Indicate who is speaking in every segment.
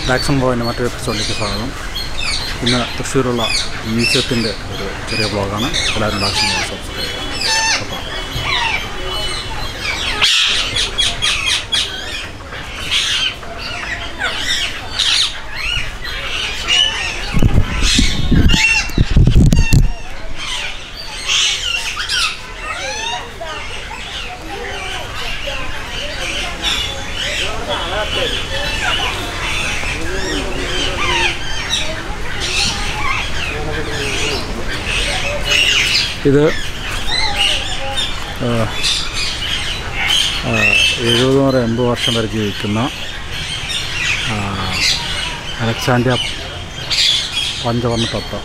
Speaker 1: Taxon ബോയിൻ്റെ മറ്റൊരു എപ്പിസോഡിലേക്ക് സ്വാഗതം ഇന്ന് തൃശ്ശൂരുള്ള മ്യൂസിയത്തിൻ്റെ ഒരു ചെറിയ ബ്ലോഗാണ് എല്ലാവരും ടാക്സൺ ബോയ് സബ്സ്ക്രൈബ് ചെയ്യുക അപ്പോൾ ഇത് ആ, ആ, എഴുപത് മുതൽ എൺപത് വർഷം വരെ ജീവിക്കുന്ന ആ, അലക്സാൻഡ്രിയ പഞ്ചവർണ്ണ തത്വം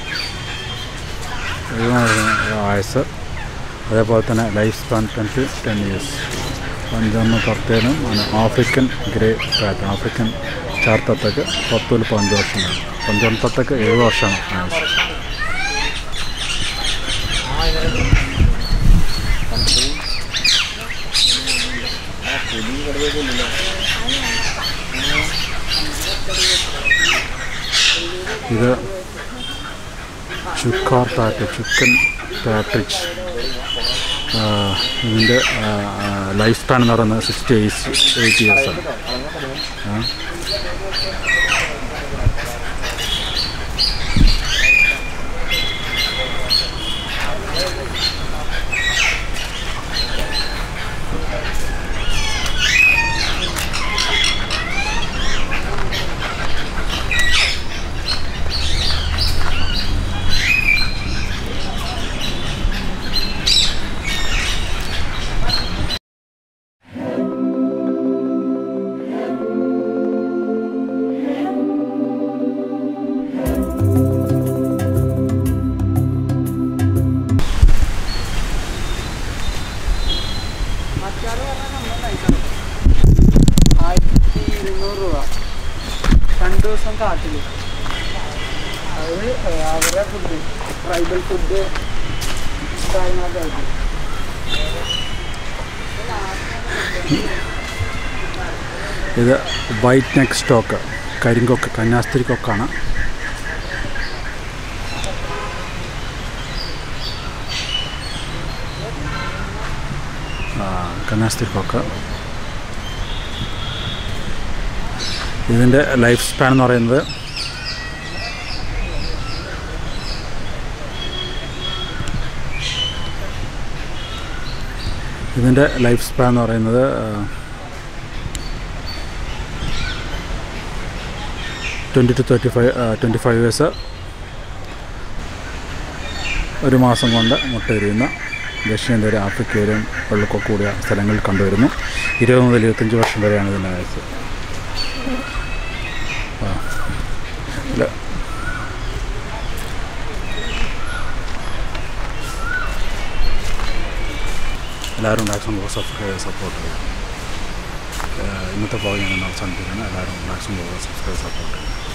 Speaker 1: എഴുപത് വയസ്സ് അതേപോലെ തന്നെ life span ten to ten years പഞ്ചവർണ്ണ തത്തേനും ആഫ്രിക്കൻ ഗ്രേ പാറ്റേൺ ആഫ്രിക്കൻ ചാർത്തത്തക്ക് പത്ത് മുതൽ പതിനഞ്ച് വർഷം വരെ പഞ്ചവർണ്ണ തത്തക്ക് എഴുപത് വർഷമാണ് ആയുസ് ഇത് ചുക്കാർ പാറ്റ് ചിക്കൻ പാട്രിച്ച് ഇതിൻ്റെ ലൈഫ് സ്പാൻ എന്ന് പറയുന്നത് സിക്സ്റ്റി എയ്റ്റ് എയ്റ്റ് ഇയേഴ്സാണ്
Speaker 2: ആയിരത്തി ഇരുന്നൂറ് രൂപ രണ്ട് ദിവസം കാട്ടിൽ അത് അവരുടെ ഫുഡ് ട്രൈബൽ ഫുഡ് കാര്യങ്ങളൊക്കെ ആയിട്ട്
Speaker 1: ഇത് വൈറ്റ് നെക്ക് സ്റ്റോക്ക് കരിങ്കൊക്ക് കന്യാസ്ത്രീ കൊക്കാണ് ആ, കന്യാസ്ത്രീ കൊക്ക് ഇതിൻ്റെ ലൈഫ് സ്പാൻ എന്ന് പറയുന്നത് ഇതിൻ്റെ ലൈഫ് സ്പാൻ എന്ന് പറയുന്നത് twenty to thirty five twenty five years ഒരു മാസം കൊണ്ട് മുട്ടയിരിയുന്ന ദക്ഷിണേന്ത്യയിലെ ആഫ്രിക്കയിലും വെള്ളക്കൊക്കെ കൂടിയ സ്ഥലങ്ങളിൽ കണ്ടുവരുന്നു ഇരുപത് മുതൽ ഇരുപത്തഞ്ച് വർഷം വരെയാണ് ഇതിൻ്റെ ആയുസ് ആ. ഇല്ല. എല്ലാവരും മാക്സിമം സബ്സ്ക്രൈബ് സപ്പോർട്ട് ചെയ്യുക ഏഹ് ഇന്നത്തെ ബ്ലോഗ് ഞാൻ അവസാനിപ്പിക്കുകയാണ് എല്ലാവരും മാക്സിമം സബ്സ്ക്രൈബ് സപ്പോർട്ട് ചെയ്യുക